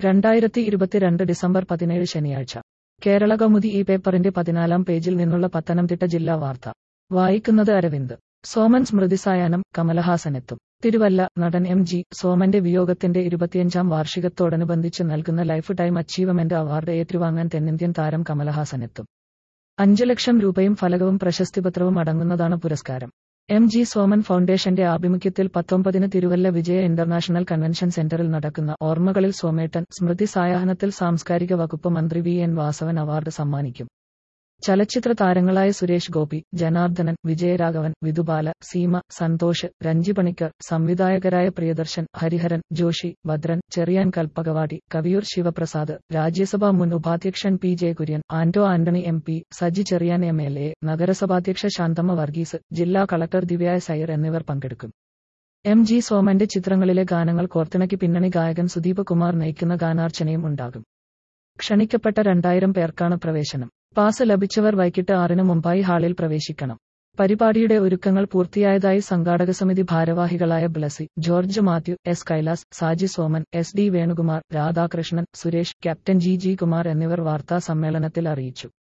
രണ്ടായിരത്തി ഇരുപത്തിരണ്ട് ഡിസംബർ പതിനേഴ് ശനിയാഴ്ച കേരള കൗമുദി ഈ പേപ്പറിന്റെ പതിനാലാം പേജിൽ നിന്നുള്ള പത്തനംതിട്ട ജില്ലാ വാർത്ത വായിക്കുന്നത് അരവിന്ദ് സോമൻ സ്മൃതിസായാഹ്നം കമലഹാസനെത്തും തിരുവല്ല നടൻ എം ജി സോമന്റെ വിയോഗത്തിന്റെ ഇരുപത്തിയഞ്ചാം വാർഷികത്തോടനുബന്ധിച്ച് നൽകുന്ന ലൈഫ് ടൈം അച്ചീവ്മെന്റ് അവാർഡ് ഏറ്റുവാങ്ങാൻ തെന്നിന്ത്യൻ താരം കമലഹാസനെത്തും അഞ്ചു ലക്ഷം രൂപയും ഫലകവും പ്രശസ്തിപത്രവും അടങ്ങുന്നതാണ് പുരസ്കാരം എം ജി സോമൻ ഫൗണ്ടേഷന്റെ ആഭിമുഖ്യത്തിൽ പത്തൊമ്പതിന് തിരുവല്ല വിജയ ഇന്റർനാഷണൽ കൺവെൻഷൻ സെന്ററിൽ നടക്കുന്ന ഓർമ്മകളിൽ സോമേട്ടൻ സ്മൃതി സായാഹ്നത്തിൽ സാംസ്കാരിക വകുപ്പ് മന്ത്രി വി എൻ വാസവൻ അവാർഡ് സമ്മാനിക്കും ചലച്ചിത്ര താരങ്ങളായ സുരേഷ് ഗോപി ജനാർദ്ദനൻ വിജയരാഘവൻ വിധുബാല സീമ സന്തോഷ് രഞ്ജി പണിക്കർ സംവിധായകരായ പ്രിയദർശൻ ഹരിഹരൻ ജോഷി ഭദ്രൻ ചെറിയാൻ കൽപ്പകവാടി കവിയൂർ ശിവപ്രസാദ് രാജ്യസഭാ മുൻ ഉപാധ്യക്ഷൻ P Jayakurian Anto Antony M P Saji Cherian M L A നഗരസഭാധ്യക്ഷ ശാന്തമ്മ വർഗീസ് ജില്ലാ കളക്ടർ ദിവ്യ സയ്യർ എന്നിവർ പങ്കെടുക്കും എം ജി സോമന്റെ ചിത്രങ്ങളിലെ ഗാനങ്ങൾ കോർത്തിണക്കി പിന്നണി ഗായകൻ സുദീപ് കുമാർ നയിക്കുന്ന ഗാനാർച്ചനയും ഉണ്ടാകും ക്ഷണിക്കപ്പെട്ട രണ്ടായിരം പേർക്കാണ് പ്രവേശനം പാസ് ലഭിച്ചവർ വൈകിട്ട് ആറിന് മുമ്പായി ഹാളിൽ പ്രവേശിക്കണം പരിപാടിയുടെ ഒരുക്കങ്ങൾ പൂർത്തിയായതായി സംഘാടക സമിതി ഭാരവാഹികളായ Blessy George Mathew S Kailas Saji Soman S D Venukumar Radhakrishnan Suresh captain G G Kumar എന്നിവർ വാർത്താ സമ്മേളനത്തിൽ അറിയിച്ചു